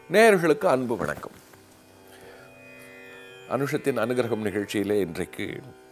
நேயர்களுக்கு அன்பு வணக்கம் அனுஷத்தின் அனுகிரகம் நிகழ்ச்சியிலே இன்றைக்கு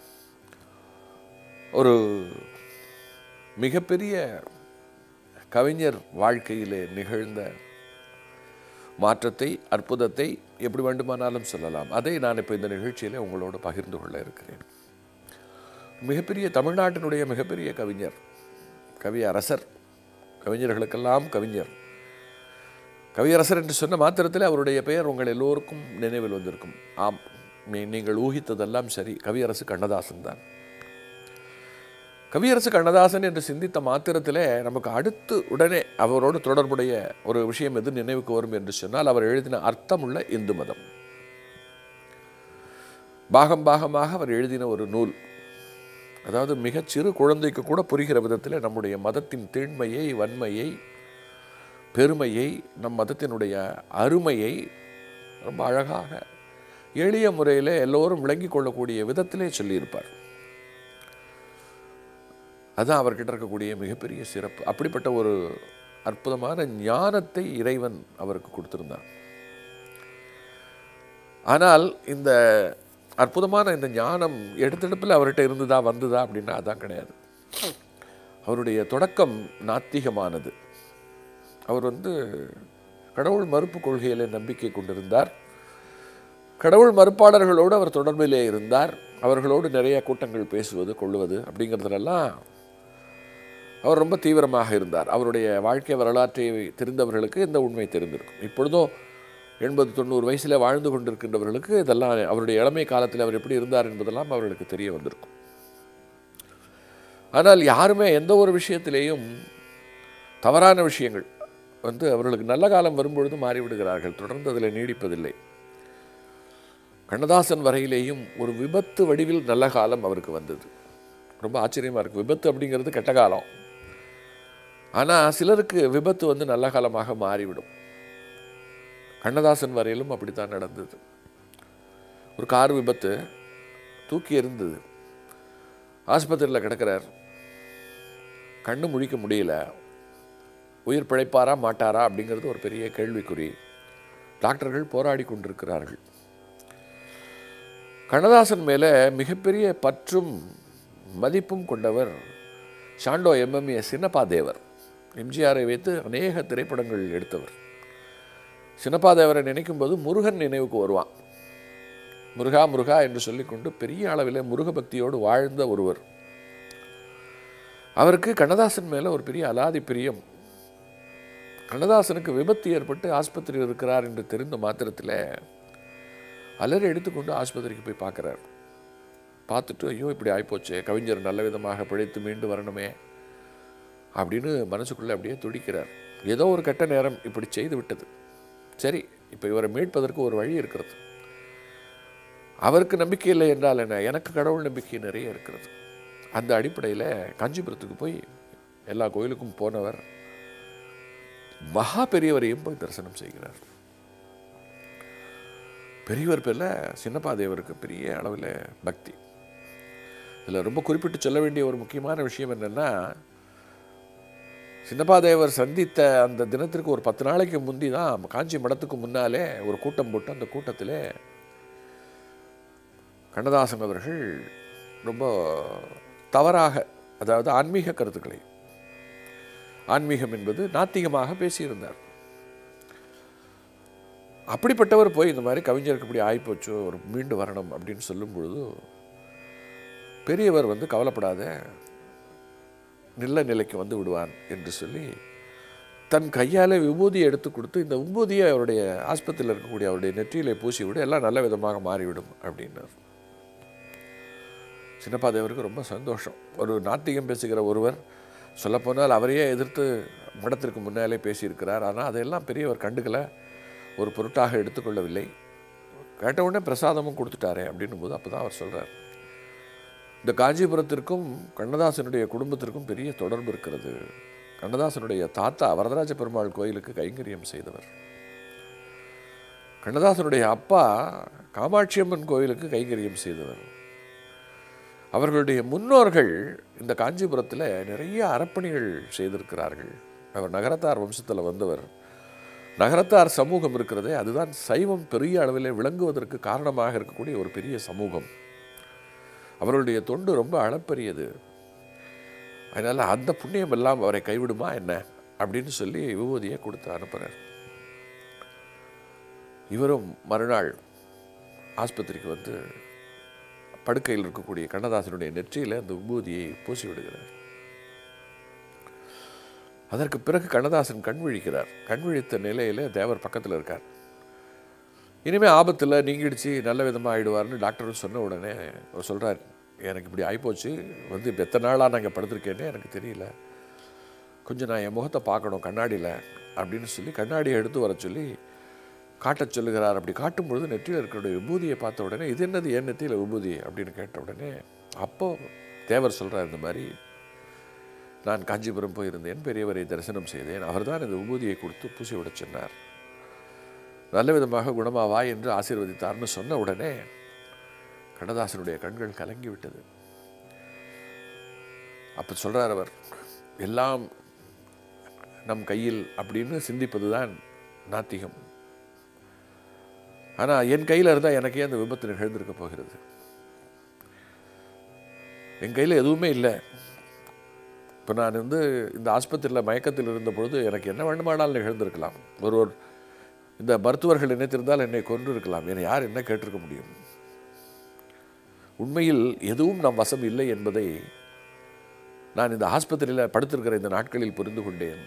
ஒரு மிகப்பெரிய கவிஞர் வாழ்க்கையிலே நிகழ்ந்த மாற்றத்தை அற்புதத்தை எப்படி வேண்டுமானாலும் சொல்லலாம் அதை நான் இப்போ இந்த நிகழ்ச்சியிலே உங்களோடு பகிர்ந்து கொள்ள இருக்கிறேன் மிகப்பெரிய தமிழ்நாட்டினுடைய மிகப்பெரிய கவிஞர் கவி அரசர் கவிஞர்களுக்கெல்லாம் கவிஞர் கவியரசர் என்று சொன்ன மாத்திரத்தில் அவருடைய பெயர் உங்கள் எல்லோருக்கும் நினைவில் வந்திருக்கும் ஆம் நீ- நீங்கள் ஊகித்ததெல்லாம் சரி கவியரசு கண்ணதாசன் தான் கவியரசு கண்ணதாசன் என்று சிந்தித்த மாத்திரத்திலே நமக்கு அடுத்து உடனே அவரோடு தொடர்புடைய ஒரு விஷயம் எது நினைவுக்கு வரும் என்று சொன்னால் அவர் எழுதின அர்த்தமுள்ள இந்து மதம் பாகம் பாகமாக அவர் எழுதின ஒரு நூல் அதாவது மிகச் சிறு குழந்தைக்கு கூட புரிகிற விதத்தில் நம்முடைய மதத்தின் தீண்மையை வன்மையை பெருமையை நம் மதத்தினுடைய அருமையை ரொம்ப அழகாக எளிய முறையில் எல்லோரும் விளங்கிக் கொள்ளக்கூடிய விதத்திலே சொல்லியிருப்பார் அதுதான் அவர்கிட்ட இருக்கக்கூடிய மிகப்பெரிய சிறப்பு அப்படிப்பட்ட ஒரு அற்புதமான ஞானத்தை இறைவன் அவருக்கு கொடுத்திருந்தான் ஆனால் இந்த அற்புதமான இந்த ஞானம் எடுத்தெடுப்பில் அவர்கிட்ட இருந்ததா வந்ததா அப்படின்னா அதான் கிடையாது அவருடைய தொடக்கம் நாத்திகமானது அவர் வந்து கடவுள் மறுப்பு கொள்கையில் நம்பிக்கை கொண்டிருந்தார் கடவுள் மறுப்பாளர்களோடு அவர் தொடர்பிலே இருந்தார் அவர்களோடு நிறைய கூட்டங்கள் பேசுவது கொள்வது அப்படிங்கிறதுலெல்லாம் அவர் ரொம்ப தீவிரமாக இருந்தார் அவருடைய வாழ்க்கை வரலாற்றை தெரிந்தவர்களுக்கு இந்த உண்மை தெரிந்திருக்கும் இப்பொழுதும் எண்பது தொண்ணூறு வயசில் வாழ்ந்து கொண்டிருக்கின்றவர்களுக்கு இதெல்லாம் அவருடைய இளமை காலத்தில் அவர் எப்படி இருந்தார் என்பதெல்லாம் அவர்களுக்கு தெரிய வந்திருக்கும் ஆனால் யாருமே எந்த ஒரு விஷயத்திலேயும் தவறான விஷயங்கள் வந்து அவர்களுக்கு நல்ல காலம் வரும்பொழுது மாறிவிடுகிறார்கள் தொடர்ந்து அதில் நீடிப்பதில்லை கண்ணதாசன் வரையிலேயும் ஒரு விபத்து வடிவில் நல்ல காலம் அவருக்கு வந்தது ரொம்ப ஆச்சரியமாக இருக்குது விபத்து அப்படிங்கிறது கெட்ட காலம் ஆனால் சிலருக்கு விபத்து வந்து நல்ல காலமாக மாறிவிடும் கண்ணதாசன் வரையிலும் அப்படித்தான் நடந்தது ஒரு கார் விபத்து தூக்கி எறிந்தது ஆஸ்பத்திரியில் கிடக்கிறார் கண்ணு முழிக்க முடியல உயிர் பிழைப்பாரா மாட்டாரா அப்படிங்கிறது ஒரு பெரிய கேள்விக்குறி டாக்டர்கள் போராடி கொண்டிருக்கிறார்கள் கண்ணதாசன் மேலே மிகப்பெரிய பற்றும் மதிப்பும் கொண்டவர் ஷாண்டோ எம்எம்ஏ சின்னப்பா தேவர் எம்ஜிஆரை வைத்து அநேக திரைப்படங்கள் எடுத்தவர் சின்னப்பா தேவரை நினைக்கும் போது முருகன் நினைவுக்கு வருவான் முருகா முருகா என்று சொல்லிக்கொண்டு பெரிய அளவில் முருக பக்தியோடு வாழ்ந்த ஒருவர் அவருக்கு கண்ணதாசன் மேலே ஒரு பெரிய அலாதி பிரியம் கண்ணதாசனுக்கு விபத்து ஏற்பட்டு ஆஸ்பத்திரியில் இருக்கிறார் என்று தெரிந்த மாத்திரத்தில் அலறி எடுத்துக்கொண்டு ஆஸ்பத்திரிக்கு போய் பார்க்குறார் பார்த்துட்டு ஐயோ இப்படி ஆயிப்போச்சு கவிஞர் நல்ல விதமாக பிழைத்து மீண்டு வரணுமே அப்படின்னு மனசுக்குள்ளே அப்படியே துடிக்கிறார் ஏதோ ஒரு கெட்ட நேரம் இப்படி செய்து விட்டது சரி இப்போ இவரை மீட்பதற்கு ஒரு வழி இருக்கிறது அவருக்கு நம்பிக்கை இல்லை என்றால் என்ன எனக்கு கடவுள் நம்பிக்கை நிறைய இருக்கிறது அந்த அடிப்படையில் காஞ்சிபுரத்துக்கு போய் எல்லா கோயிலுக்கும் போனவர் மகா பெரியவரையும் போய் தரிசனம் செய்கிறார் பெரியவர் பேரில் சின்னப்பா தேவருக்கு பெரிய அளவில் பக்தி இதில் ரொம்ப குறிப்பிட்டு சொல்ல வேண்டிய ஒரு முக்கியமான விஷயம் என்னென்னா சின்னப்பா தேவர் சந்தித்த அந்த தினத்திற்கு ஒரு பத்து நாளைக்கு முந்தி தான் காஞ்சி மடத்துக்கு முன்னாலே ஒரு கூட்டம் போட்டு அந்த கூட்டத்தில் கண்ணதாசன் அவர்கள் ரொம்ப தவறாக அதாவது ஆன்மீக கருத்துக்களை ஆன்மீகம் என்பது நாத்திகமாக பேசியிருந்தார் அப்படிப்பட்டவர் போய் இந்த மாதிரி கவிஞருக்கு இப்படி ஆகிப்போச்சு ஒரு மீண்டு வரணும் அப்படின்னு சொல்லும் பொழுது பெரியவர் வந்து கவலைப்படாத நல்ல நிலைக்கு வந்து விடுவான் என்று சொல்லி தன் கையால் விபூதியை எடுத்து கொடுத்து இந்த விபூதியை அவருடைய ஆஸ்பத்திரியில் இருக்கக்கூடிய அவருடைய நெற்றியிலே பூசி விடு எல்லாம் நல்ல விதமாக மாறிவிடும் அப்படின்னார் சின்னப்பா தேவருக்கு ரொம்ப சந்தோஷம் ஒரு நாத்திகம் பேசுகிற ஒருவர் சொல்லப்போனால் அவரையே எதிர்த்து மடத்திற்கு முன்னாலே பேசியிருக்கிறார் ஆனால் அதையெல்லாம் பெரியவர் கண்டுக்கல ஒரு பொருட்டாக எடுத்துக்கொள்ளவில்லை கேட்ட உடனே பிரசாதமும் கொடுத்துட்டாரே அப்படின்னும் போது அப்போ தான் அவர் சொல்கிறார் இந்த காஞ்சிபுரத்திற்கும் கண்ணதாசனுடைய குடும்பத்திற்கும் பெரிய தொடர்பு இருக்கிறது கண்ணதாசனுடைய தாத்தா வரதராஜ பெருமாள் கோயிலுக்கு கைங்கரியம் செய்தவர் கண்ணதாசனுடைய அப்பா காமாட்சியம்மன் கோயிலுக்கு கைங்கரியம் செய்தவர் அவர்களுடைய முன்னோர்கள் இந்த காஞ்சிபுரத்தில் நிறைய அறப்பணிகள் செய்திருக்கிறார்கள் அவர் நகரத்தார் வம்சத்தில் வந்தவர் நகரத்தார் சமூகம் இருக்கிறதே அதுதான் சைவம் பெரிய அளவில் விளங்குவதற்கு காரணமாக இருக்கக்கூடிய ஒரு பெரிய சமூகம் அவர்களுடைய தொண்டு ரொம்ப அளப்பரியது அதனால் அந்த புண்ணியம் எல்லாம் அவரை கைவிடுமா என்ன அப்படின்னு சொல்லி விபூதியை கொடுத்து அனுப்புகிறார் இவரும் மறுநாள் ஆஸ்பத்திரிக்கு வந்து படுக்கையில் இருக்கக்கூடிய கண்ணதாசனுடைய நெற்றியில் அந்த விபூதியை பூசி விடுகிறார் அதற்கு பிறகு கண்ணதாசன் கண் விழிக்கிறார் கண் விழித்த நிலையில் தேவர் பக்கத்தில் இருக்கார் இனிமேல் ஆபத்தில் நீங்கிடுச்சு நல்ல விதமாக ஆயிடுவார்னு டாக்டர் சொன்ன உடனே அவர் சொல்கிறார் எனக்கு இப்படி ஆகிப்போச்சு வந்து இப்போ எத்தனை நாளாக நான் இங்கே படுத்திருக்கேன்னு எனக்கு தெரியல கொஞ்சம் நான் என் முகத்தை பார்க்கணும் கண்ணாடியில் அப்படின்னு சொல்லி கண்ணாடியை எடுத்து வர சொல்லி காட்டச் சொல்லுகிறார் அப்படி காட்டும் பொழுது நெற்றியில் இருக்கிற விபூதியை பார்த்த உடனே இது என்னது என் நெற்றியில் விபூதி அப்படின்னு கேட்ட உடனே அப்போ தேவர் சொல்கிறார் இந்த மாதிரி நான் காஞ்சிபுரம் போயிருந்தேன் பெரியவரை தரிசனம் செய்தேன் அவர்தான் இந்த விபூதியை கொடுத்து பூசி விடச் சொன்னார் நல்ல விதமாக குணமாவா என்று ஆசீர்வதித்தார்னு சொன்ன உடனே கண்ணதாசனுடைய கண்கள் கலங்கி விட்டது அப்போ சொல்றார் அவர் எல்லாம் நம் கையில் அப்படின்னு சிந்திப்பது தான் நாத்திகம் ஆனால் என் கையில் இருந்தால் எனக்கே அந்த விபத்து நிகழ்ந்திருக்க போகிறது என் கையில் எதுவுமே இல்லை இப்போ நான் வந்து இந்த ஆஸ்பத்திரியில் மயக்கத்தில் இருந்த பொழுது எனக்கு என்ன வேண்டுமானாலும் நிகழ்ந்திருக்கலாம் ஒருவர் இந்த மருத்துவர்கள் நினைத்திருந்தால் என்னை கொன்று இருக்கலாம் என்னை யார் என்ன கேட்டிருக்க முடியும் உண்மையில் எதுவும் நம் வசம் இல்லை என்பதை நான் இந்த ஆஸ்பத்திரியில் படுத்திருக்கிற இந்த நாட்களில் புரிந்து கொண்டேன்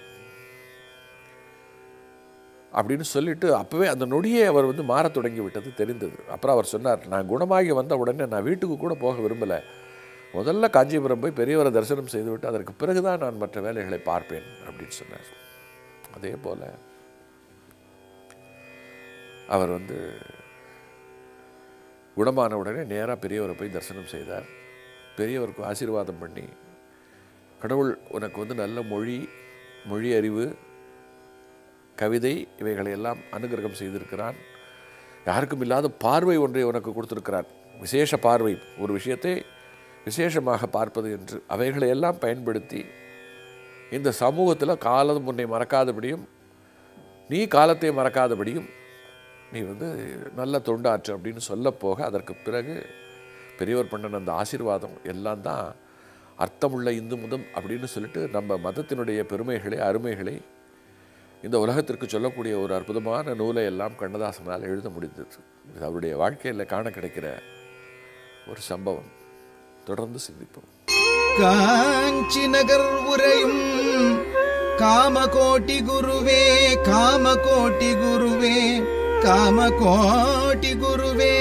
அப்படின்னு சொல்லிட்டு அப்போவே அந்த நொடியே அவர் வந்து மாறத் தொடங்கி விட்டது தெரிந்தது அப்புறம் அவர் சொன்னார் நான் குணமாகி வந்த உடனே நான் வீட்டுக்கு கூட போக விரும்பலை முதல்ல காஞ்சிபுரம் போய் பெரியவரை தரிசனம் செய்துவிட்டு அதற்கு பிறகுதான் நான் மற்ற வேலைகளை பார்ப்பேன் அப்படின்னு சொன்னார் அதே போல் அவர் வந்து குணமான உடனே நேராக பெரியவரை போய் தரிசனம் செய்தார் பெரியவருக்கு ஆசீர்வாதம் பண்ணி கடவுள் உனக்கு வந்து நல்ல மொழி மொழி அறிவு கவிதை இவைகளை எல்லாம் அனுகிரகம் செய்திருக்கிறான் யாருக்கும் இல்லாத பார்வை ஒன்றை உனக்கு கொடுத்திருக்கிறான் விசேஷ பார்வை ஒரு விஷயத்தை விசேஷமாக பார்ப்பது என்று அவைகளை எல்லாம் பயன்படுத்தி இந்த சமூகத்தில் காலம் உன்னை மறக்காதபடியும் நீ காலத்தை மறக்காதபடியும் நீ வந்து நல்ல தொண்டாற்று அப்படின்னு சொல்ல போக அதற்கு பிறகு பெரியவர் பண்ணன அந்த ஆசீர்வாதம் எல்லாம் தான் அர்த்தமுள்ள இந்து முதம் அப்படின்னு சொல்லிட்டு நம்ம மதத்தினுடைய பெருமைகளை அருமைகளை இந்த உலகத்திற்கு சொல்லக்கூடிய ஒரு அற்புதமான நூலை எல்லாம் கண்ணதாசனால் எழுத முடிந்தது இது அவருடைய வாழ்க்கையில் காண கிடைக்கிற ஒரு சம்பவம் தொடர்ந்து சிந்திப்போம் காஞ்சி நகர் உரையும் காமகோட்டி குருவே காமகோட்டி குருவே காமகோட்டி குருவே